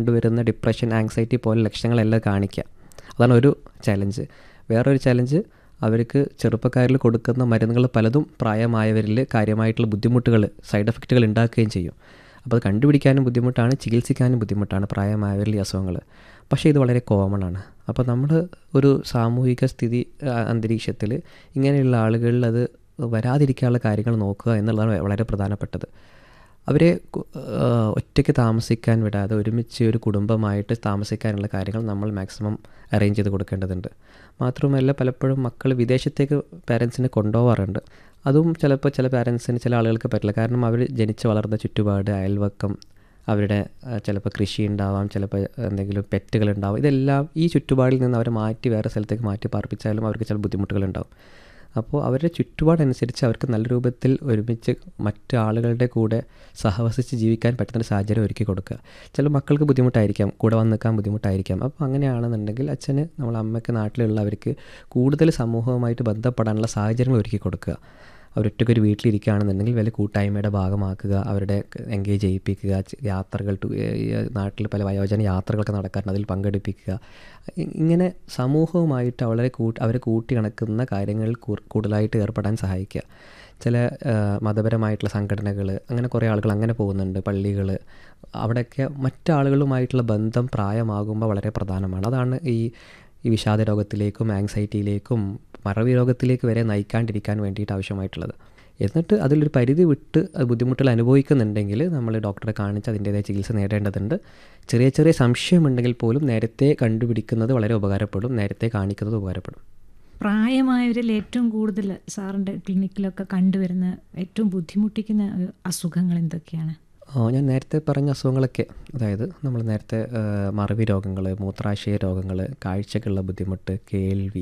കണ്ടുവരുന്ന depression anxiety പോലെ ലക്ഷണങ്ങളെല്ലാം കാണിക്കുക അതാണ് ഒരു ചലഞ്ച് വേറൊരു ചലഞ്ച് അവർക്ക് ചെറുപ്പക്കാരിൽ കൊടുക്കുന്ന മരുന്നുകൾ പലതും പ്രായമായവരിൽ കാര്യമായിട്ടുള്ള ബുദ്ധിമുട്ടുകൾ സൈഡ് എഫക്റ്റുകൾ ഉണ്ടാക്കുകയും ചെയ്യും അപ്പോൾ അത് കണ്ടുപിടിക്കാനും ബുദ്ധിമുട്ടാണ് ചികിത്സിക്കാനും ബുദ്ധിമുട്ടാണ് പ്രായമായവരിൽ ഈ അസുഖങ്ങൾ പക്ഷേ ഇത് വളരെ കോമൺ ആണ് അപ്പോൾ നമ്മൾ ഒരു സാമൂഹിക സ്ഥിതി അന്തരീക്ഷത്തിൽ ഇങ്ങനെയുള്ള ആളുകളിൽ അത് വരാതിരിക്കാനുള്ള കാര്യങ്ങൾ നോക്കുക എന്നുള്ളതാണ് വളരെ പ്രധാനപ്പെട്ടത് അവരെ ഒറ്റയ്ക്ക് താമസിക്കാൻ വിടാതെ ഒരുമിച്ച് ഒരു കുടുംബമായിട്ട് താമസിക്കാനുള്ള കാര്യങ്ങൾ നമ്മൾ മാക്സിമം അറേഞ്ച് ചെയ്ത് കൊടുക്കേണ്ടതുണ്ട് മാത്രമല്ല പലപ്പോഴും മക്കൾ വിദേശത്തേക്ക് പാരൻസിനെ കൊണ്ടുപോകാറുണ്ട് അതും ചിലപ്പോൾ ചില പാരൻസിന് ചില ആളുകൾക്ക് പറ്റില്ല കാരണം അവർ ജനിച്ച് വളർന്ന ചുറ്റുപാട് അയൽവക്കം അവരുടെ ചിലപ്പോൾ കൃഷി ഉണ്ടാവാം ചിലപ്പോൾ എന്തെങ്കിലും പെറ്റുകൾ ഉണ്ടാവും ഇതെല്ലാം ഈ ചുറ്റുപാടിൽ നിന്ന് അവരെ മാറ്റി വേറെ സ്ഥലത്തേക്ക് മാറ്റി പാർപ്പിച്ചാലും അവർക്ക് ചില ബുദ്ധിമുട്ടുകളുണ്ടാവും അപ്പോൾ അവരുടെ ചുറ്റുപാടനുസരിച്ച് അവർക്ക് നല്ല രൂപത്തിൽ ഒരുമിച്ച് മറ്റ് ആളുകളുടെ കൂടെ സഹവസിച്ച് ജീവിക്കാൻ പറ്റുന്ന ഒരു സാഹചര്യം ഒരുക്കി കൊടുക്കുക ചില മക്കൾക്ക് ബുദ്ധിമുട്ടായിരിക്കാം കൂടെ വന്ന് നിൽക്കാൻ ബുദ്ധിമുട്ടായിരിക്കാം അപ്പോൾ അങ്ങനെയാണെന്നുണ്ടെങ്കിൽ അച്ഛന് നമ്മൾ അമ്മയ്ക്ക് നാട്ടിലുള്ളവർക്ക് കൂടുതൽ സമൂഹവുമായിട്ട് ബന്ധപ്പെടാനുള്ള സാഹചര്യങ്ങൾ ഒരുക്കി കൊടുക്കുക അവരൊറ്റയ്ക്ക് ഒരു വീട്ടിലിരിക്കുകയാണെന്നുണ്ടെങ്കിൽ വലിയ കൂട്ടായ്മയുടെ ഭാഗമാക്കുക അവരുടെ എൻഗേജ് ചെയ്യിപ്പിക്കുക യാത്രകൾ നാട്ടിൽ പല വയോജന യാത്രകളൊക്കെ നടക്കാറുണ്ട് അതിൽ പങ്കെടുപ്പിക്കുക ഇങ്ങനെ സമൂഹവുമായിട്ട് അവരെ കൂട്ടി അവരെ കൂട്ടി കണക്കുന്ന കാര്യങ്ങളിൽ കൂടുതലായിട്ട് ഏർപ്പെടാൻ സഹായിക്കുക ചില മതപരമായിട്ടുള്ള സംഘടനകൾ അങ്ങനെ കുറേ ആളുകൾ അങ്ങനെ പോകുന്നുണ്ട് പള്ളികൾ അവിടെയൊക്കെ മറ്റാളുകളുമായിട്ടുള്ള ബന്ധം പ്രായമാകുമ്പോൾ വളരെ പ്രധാനമാണ് അതാണ് ഈ ഈ വിഷാദ രോഗത്തിലേക്കും ആങ്സൈറ്റിയിലേക്കും മറവി രോഗത്തിലേക്ക് വരെ നയിക്കാണ്ടിരിക്കാൻ വേണ്ടിയിട്ട് ആവശ്യമായിട്ടുള്ളത് എന്നിട്ട് അതിലൊരു പരിധി വിട്ട് ബുദ്ധിമുട്ടുകൾ അനുഭവിക്കുന്നുണ്ടെങ്കിൽ നമ്മൾ ഡോക്ടറെ കാണിച്ച് അതിൻ്റേതായ ചികിത്സ നേടേണ്ടതുണ്ട് ചെറിയ ചെറിയ സംശയമുണ്ടെങ്കിൽ പോലും നേരത്തെ കണ്ടുപിടിക്കുന്നത് വളരെ ഉപകാരപ്പെടും നേരത്തെ കാണിക്കുന്നത് ഉപകാരപ്പെടും പ്രായമായവരിൽ ഏറ്റവും കൂടുതൽ സാറിൻ്റെ ക്ലിനിക്കിലൊക്കെ കണ്ടുവരുന്ന ഏറ്റവും ബുദ്ധിമുട്ടിക്കുന്ന അസുഖങ്ങൾ എന്തൊക്കെയാണ് ഞാൻ നേരത്തെ പറഞ്ഞ അസുഖങ്ങളൊക്കെ അതായത് നമ്മൾ നേരത്തെ മറവി രോഗങ്ങൾ മൂത്രാശയ രോഗങ്ങൾ കാഴ്ചക്കുള്ള ബുദ്ധിമുട്ട് കേൾവി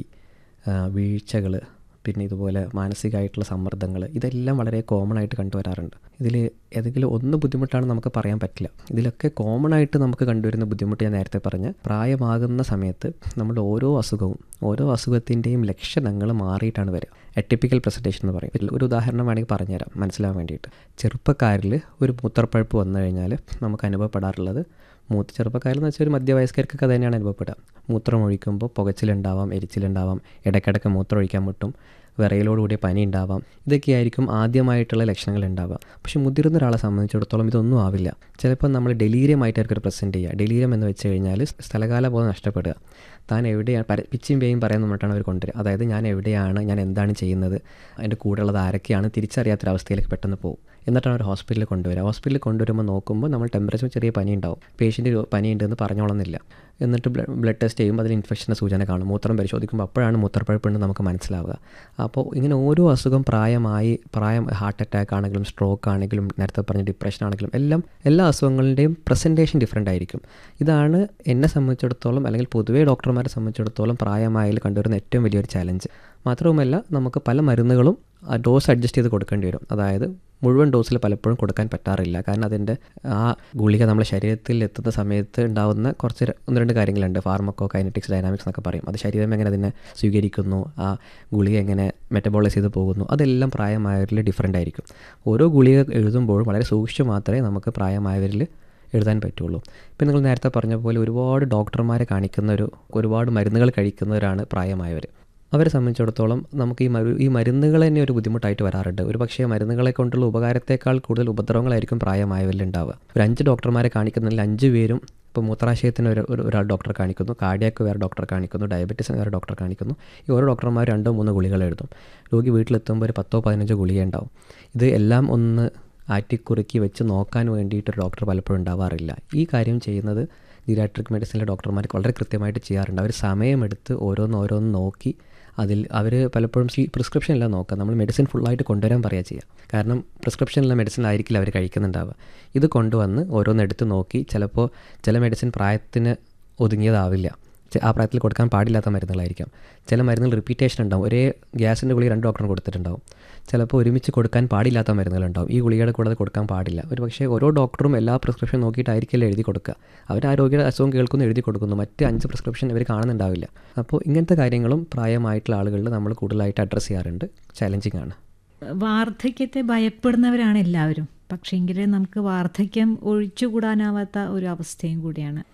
വീഴ്ചകൾ പിന്നെ ഇതുപോലെ മാനസികമായിട്ടുള്ള സമ്മർദ്ദങ്ങൾ ഇതെല്ലാം വളരെ കോമൺ ആയിട്ട് കണ്ടുവരാറുണ്ട് ഇതിൽ ഏതെങ്കിലും ഒന്ന് ബുദ്ധിമുട്ടാണ് നമുക്ക് പറയാൻ പറ്റില്ല ഇതിലൊക്കെ കോമൺ ആയിട്ട് നമുക്ക് കണ്ടുവരുന്ന ബുദ്ധിമുട്ട് ഞാൻ നേരത്തെ പറഞ്ഞ പ്രായമാകുന്ന സമയത്ത് നമ്മുടെ ഓരോ അസുഖവും ഓരോ അസുഖത്തിൻ്റെയും ലക്ഷണങ്ങൾ മാറിയിട്ടാണ് വരിക എട്ടിപ്പിക്കൽ പ്രസൻറ്റേഷൻ എന്ന് പറയും ഒരു ഉദാഹരണം വേണമെങ്കിൽ പറഞ്ഞുതരാം മനസ്സിലാവാൻ വേണ്ടിയിട്ട് ചെറുപ്പക്കാരിൽ ഒരു മൂത്രപ്പഴുപ്പ് വന്നു കഴിഞ്ഞാൽ നമുക്ക് അനുഭവപ്പെടാറുള്ളത് മൂത്ത ചെറുപ്പക്കാരിൽ എന്ന് വെച്ചാൽ ഒരു മധ്യവയസ്കർക്കൊക്കെ തന്നെയാണ് അനുഭവപ്പെടുക മൂത്രം ഒഴിക്കുമ്പോൾ പുകച്ചിലുണ്ടാവാം എരിച്ചിലുണ്ടാവാം ഇടയ്ക്കിടയ്ക്ക് മൂത്രം ഒഴിക്കാൻ മുട്ടും വിറയലോടുകൂടിയ പനി ഉണ്ടാവാം ഇതൊക്കെയായിരിക്കും ആദ്യമായിട്ടുള്ള ലക്ഷണങ്ങൾ ഉണ്ടാവുക പക്ഷേ മുതിർന്ന ഒരാളെ സംബന്ധിച്ചിടത്തോളം ഇതൊന്നും ആവില്ല ചിലപ്പോൾ നമ്മൾ ഡെലീരിയം ആയിട്ടായിരിക്കും പ്രസൻറ്റ് ചെയ്യുക ഡെലീരിയം എന്ന് വെച്ച് കഴിഞ്ഞാൽ സ്ഥലകാല ബോധം നഷ്ടപ്പെടുക താൻ എവിടെയാണ് പര പിച്ചും പേയും പറയാൻ പറഞ്ഞിട്ടാണ് അവർ കൊണ്ടുവരിക അതായത് ഞാൻ എവിടെയാണ് ഞാൻ എന്താണ് ചെയ്യുന്നത് അതിൻ്റെ കൂടെയുള്ളത് ആരൊക്കെയാണ് തിരിച്ചറിയാത്തൊരവസ്ഥയിലേക്ക് പെട്ടെന്ന് പോകും എന്നിട്ടാണ് ഒരു ഹോസ്പിറ്റലിൽ കൊണ്ടുവരിക ഹോസ്പിറ്റലിൽ കൊണ്ടുവരുമ്പോൾ നോക്കുമ്പോൾ നമ്മൾ ടെമ്പറേച്ചർ ചെറിയ പനി ഉണ്ടാവും പേഷ്യൻ്റ് പനിയുണ്ടെന്ന് പറഞ്ഞോളന്നില്ല എന്നിട്ട് ബ്ലഡ് ടെസ്റ്റ് ചെയ്യുമ്പോൾ അതിൽ ഇൻഫെക്ഷൻ്റെ സൂചന കാണും മൂത്രം പരിശോധിക്കുമ്പോൾ അപ്പോഴാണ് മൂത്രപ്പഴുപ്പുണ്ട് നമുക്ക് മനസ്സിലാവുക അപ്പോൾ ഇങ്ങനെ ഓരോ അസുഖം പ്രായമായി പ്രായം ഹാർട്ട് അറ്റാക്ക് ആണെങ്കിലും സ്ട്രോക്ക് ആണെങ്കിലും നേരത്തെ പറഞ്ഞ ഡിപ്രഷൻ ആണെങ്കിലും എല്ലാം എല്ലാ അസുഖങ്ങളുടെയും പ്രസൻറ്റേഷൻ ഡിഫറെൻ്റ് ആയിരിക്കും ഇതാണ് എന്നെ സംബന്ധിച്ചിടത്തോളം അല്ലെങ്കിൽ പൊതുവേ ഡോക്ടർമാരെ സംബന്ധിച്ചിടത്തോളം പ്രായമായാൽ കണ്ടുവരുന്ന ഏറ്റവും വലിയൊരു ചലഞ്ച് മാത്രവുമല്ല നമുക്ക് പല മരുന്നുകളും ഡോസ് അഡ്ജസ്റ്റ് ചെയ്ത് കൊടുക്കേണ്ടി വരും അതായത് മുഴുവൻ ഡോസിൽ പലപ്പോഴും കൊടുക്കാൻ പറ്റാറില്ല കാരണം അതിൻ്റെ ആ ഗുളിക നമ്മുടെ ശരീരത്തിൽ എത്തുന്ന സമയത്ത് ഉണ്ടാകുന്ന കുറച്ച് ഒന്ന് രണ്ട് കാര്യങ്ങളുണ്ട് ഫാർമക്കോ കൈനറ്റിക്സ് ഡൈനാമിക്സ് എന്നൊക്കെ പറയും അത് ശരീരം എങ്ങനെ അതിനെ സ്വീകരിക്കുന്നു ആ ഗുളിക എങ്ങനെ മെറ്റബോളൈസ് ചെയ്ത് പോകുന്നു അതെല്ലാം പ്രായമായവരിൽ ഡിഫറെൻ്റ് ആയിരിക്കും ഓരോ ഗുളിക എഴുതുമ്പോഴും വളരെ സൂക്ഷിച്ച് മാത്രമേ നമുക്ക് പ്രായമായവരിൽ എഴുതാൻ പറ്റുള്ളൂ ഇപ്പം നിങ്ങൾ നേരത്തെ പറഞ്ഞ പോലെ ഒരുപാട് ഡോക്ടർമാരെ കാണിക്കുന്ന ഒരു ഒരുപാട് മരുന്നുകൾ കഴിക്കുന്നവരാണ് പ്രായമായവർ അവരെ സംബന്ധിച്ചിടത്തോളം നമുക്ക് ഈ മരു ഈ മരുന്നുകൾ തന്നെ ഒരു ബുദ്ധിമുട്ടായിട്ട് വരാറുണ്ട് ഒരു പക്ഷേ മരുന്നുകളെ കൊണ്ടുള്ള ഉപകാരത്തേക്കാൾ കൂടുതൽ ഉപദ്രവങ്ങളായിരിക്കും പ്രായമായവരിൽ ഉണ്ടാവുക ഒരു അഞ്ച് ഡോക്ടർമാരെ കാണിക്കുന്നതിൽ അഞ്ച് പേരും ഇപ്പോൾ മൂത്രാശയത്തിന് ഒരു ഒരാൾ ഡോക്ടറെ കാണിക്കുന്നു കാർഡിയാക്ക് വേറെ ഡോക്ടറെ കാണിക്കുന്നു ഡയബറ്റീസിന് വേറെ ഡോക്ടറെ കാണിക്കുന്നു ഈ ഓരോ ഡോക്ടർമാർ രണ്ടോ മൂന്നോ ഗുളികൾ എഴുതും രോഗി വീട്ടിലെത്തുമ്പോൾ ഒരു പത്തോ പതിനഞ്ചോ ഗുളിക ഉണ്ടാവും ഇത് എല്ലാം ഒന്ന് ആറ്റിക്കുറുക്കി വെച്ച് നോക്കാൻ വേണ്ടിയിട്ട് ഒരു ഡോക്ടർ പലപ്പോഴും ഉണ്ടാവാറില്ല ഈ കാര്യം ചെയ്യുന്നത് ജിരാട്രിക് മെഡിസിനിലെ ഡോക്ടർമാർക്ക് വളരെ കൃത്യമായിട്ട് ചെയ്യാറുണ്ട് അവർ സമയമെടുത്ത് ഓരോന്ന് ഓരോന്ന് നോക്കി അതിൽ അവർ പലപ്പോഴും ഈ പ്രിസ്ക്രിപ്ഷൻ എല്ലാം നോക്കുക നമ്മൾ മെഡിസിൻ ഫുള്ളായിട്ട് കൊണ്ടുവരാൻ പറയുക ചെയ്യുക കാരണം പ്രിസ്ക്രിപ്ഷനുള്ള മെഡിസിൻ ആയിരിക്കില്ല അവർ കഴിക്കുന്നുണ്ടാവുക ഇത് കൊണ്ടുവന്ന് ഓരോന്ന് എടുത്ത് നോക്കി ചിലപ്പോൾ ചില മെഡിസിൻ പ്രായത്തിന് ഒതുങ്ങിയതാവില്ല ആ പ്രായത്തിൽ കൊടുക്കാൻ പാടില്ലാത്ത മരുന്നുകളായിരിക്കാം ചില മരുന്നുകൾ റിപ്പീറ്റേഷൻ ഉണ്ടാവും ഒരേ ഗ്യാസിൻ്റെ ഗുളിക രണ്ട് ഡോക്ടറും കൊടുത്തിട്ടുണ്ടാവും ചിലപ്പോൾ ഒരുമിച്ച് കൊടുക്കാൻ പാടില്ലാത്ത മരുന്നുകളുണ്ടാവും ഈ ഗുളികയുടെ കൂടാതെ കൊടുക്കാൻ പാടില്ല ഒരു പക്ഷേ ഓരോ ഡോക്ടറും എല്ലാ പ്രിസ്ക്രിപ്ഷൻ നോക്കിയിട്ടായിരിക്കില്ല എഴുതി കൊടുക്കുക അവർ ആ രോഗിയുടെ അസുഖം കേൾക്കുന്നു എഴുതി കൊടുക്കുന്നു മറ്റ് അഞ്ച് പ്രിസ്ക്രിപ്ഷൻ ഇവർ കാണുന്നുണ്ടാവില്ല അപ്പോൾ ഇങ്ങനത്തെ കാര്യങ്ങളും പ്രായമായിട്ടുള്ള ആളുകളിൽ നമ്മൾ കൂടുതലായിട്ട് അഡ്രസ്സ് ചെയ്യാറുണ്ട് ചാലഞ്ചിങ് ആണ് വാർദ്ധക്യത്തെ ഭയപ്പെടുന്നവരാണ് എല്ലാവരും പക്ഷേങ്കിൽ നമുക്ക് വാർദ്ധക്യം ഒഴിച്ചുകൂടാനാവാത്ത ഒരു അവസ്ഥയും കൂടിയാണ്